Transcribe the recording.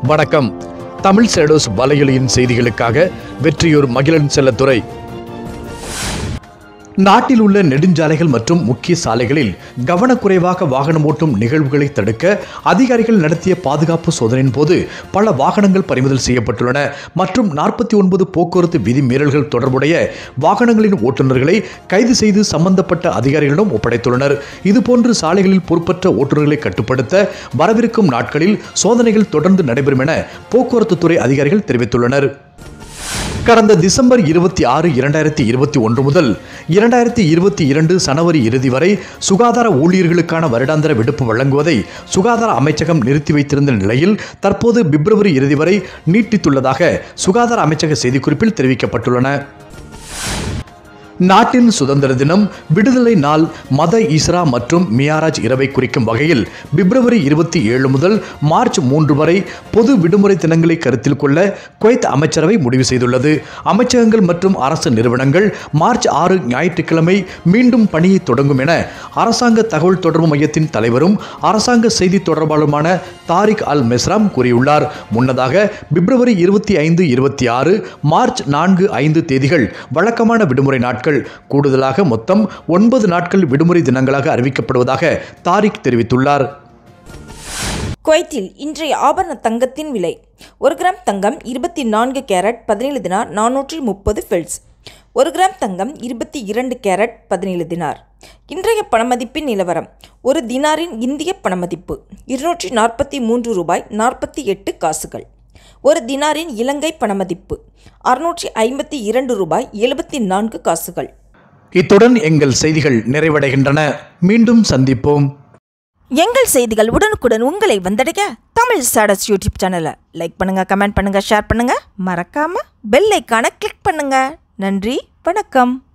வணக்கம் தமிழ் சேடோஸ் வலையொலியின் செய்திகளுக்காக வெற்றியூர் மகிழன் செல்லத்துறை நாட்டில் உள்ள நெடுஞ்சாலைகள் மற்றும் முக்கிய சாலைகளில் கவனக்குறைவாக வாகனம் ஓட்டும் நிகழ்வுகளை தடுக்க அதிகாரிகள் நடத்திய பாதுகாப்பு சோதனையின் போது பல வாகனங்கள் பறிமுதல் செய்யப்பட்டுள்ளன மற்றும் நாற்பத்தி ஒன்பது போக்குவரத்து விதி மீறல்கள் தொடர்புடைய வாகனங்களின் ஓட்டுநர்களை கைது செய்து சம்பந்தப்பட்ட அதிகாரிகளிடம் ஒப்படைத்துள்ளனர் இதுபோன்று சாலைகளில் பொறுப்பற்ற ஓட்டுநர்களை கட்டுப்படுத்த வரவிருக்கும் நாட்களில் சோதனைகள் தொடர்ந்து நடைபெறும் என போக்குவரத்து துறை அதிகாரிகள் தெரிவித்துள்ளனர் கடந்த டிசம்பர் இருபத்தி ஆறு இரண்டாயிரத்தி இருபத்தி ஒன்று முதல் இரண்டாயிரத்தி இருபத்தி இரண்டு சனவரி இறுதி வரை சுகாதார ஊழியர்களுக்கான வருடாந்திர விடுப்பு வழங்குவதை சுகாதார அமைச்சகம் நிறுத்தி வைத்திருந்த நிலையில் தற்போது பிப்ரவரி இறுதி வரை நீட்டித்துள்ளதாக சுகாதார அமைச்சக செய்திக்குறிப்பில் தெரிவிக்கப்பட்டுள்ளன நாட்டின் சுதந்திர தினம் விடுதலை நாள் மத ஈஸ்ரா மற்றும் மியாராஜ் இரவை குறிக்கும் வகையில் பிப்ரவரி இருபத்தி ஏழு முதல் மார்ச் மூன்று வரை பொது விடுமுறை தினங்களை கருத்தில் கொள்ள குவைத் அமைச்சரவை முடிவு செய்துள்ளது அமைச்சகங்கள் மற்றும் அரசு நிறுவனங்கள் மார்ச் ஆறு ஞாயிற்றுக்கிழமை மீண்டும் பணியை தொடங்கும் என அரசாங்க தகவல் தொடர்பு மையத்தின் தலைவரும் அரசாங்க செய்தி தொடர்பாளருமான தாரிக் அல் மெஸ்ராம் கூறியுள்ளார் முன்னதாக பிப்ரவரி இருபத்தி ஐந்து இருபத்தி ஆறு மார்ச் நான்கு ஐந்து தேதிகள் வழக்கமான விடுமுறை நாட்கள் கூடுதலாக மொத்தம் ஒன்பது நாட்கள் விடுமுறை தினங்களாக அறிவிக்கப்படுவதாக தாரிக் தெரிவித்துள்ளார் குவைத்தில் இன்றைய ஆபரண தங்கத்தின் விலை ஒரு கிராம் தங்கம் இருபத்தி நான்கு கேரட் பதினேழு தினார் நானூற்றி முப்பது ஃபெல்ஸ் ஒரு கிராம் தங்கம் இருபத்தி இரண்டு கேரட் பதினேழு தினார் இன்றைய பணமதிப்பின் நிலவரம் ஒரு தினாரின் இந்திய பணமதிப்பு இருநூற்றி நாற்பத்தி மூன்று ரூபாய் நாற்பத்தி எட்டு காசுகள் ஒரு தினாரின் இலங்கை பணமதிப்பு அறுநூற்றி ஐம்பத்தி இரண்டு ரூபாய் எழுபத்தி நான்கு காசுகள் இத்துடன் எங்கள் செய்திகள் நிறைவடைகின்றன மீண்டும் சந்திப்போம் எங்கள் செய்திகள் உடனுக்குடன் உங்களை வந்தடைய தமிழ் ஸ்டாடஸ் யூடியூப் சேனலை லைக் பண்ணுங்க கமெண்ட் பண்ணுங்க ஷேர் பண்ணுங்க மறக்காம பெல் ஐக்கான கிளிக் பண்ணுங்க நன்றி வணக்கம்